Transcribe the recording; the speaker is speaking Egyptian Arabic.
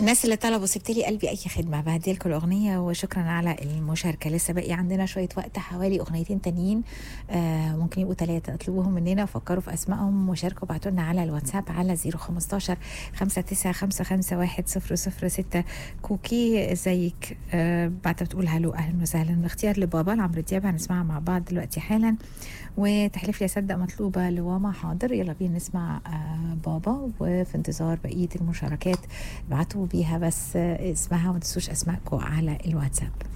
الناس اللي طلبوا سبت لي قلبي اي خدمه بهدي لكم الاغنيه وشكرا على المشاركه لسه باقي عندنا شويه وقت حوالي اغنيتين تانيين آه ممكن يبقوا ثلاثه اطلبوهم مننا وفكروا في اسمائهم وشاركوا ابعتوا لنا على الواتساب على 015 5955 100 كوكي ازيك آه بعد بتقول هلو اهلا وسهلا اختيار لبابا لعمرو دياب هنسمعها مع بعض دلوقتي حالا وتحلف لي اصدق مطلوبه لواما حاضر يلا بينا نسمع آه بابا وفي انتظار بقيه المشاركات ابعتوا بيها بس آه اسمها وما تنسوش اسمائكم على الواتساب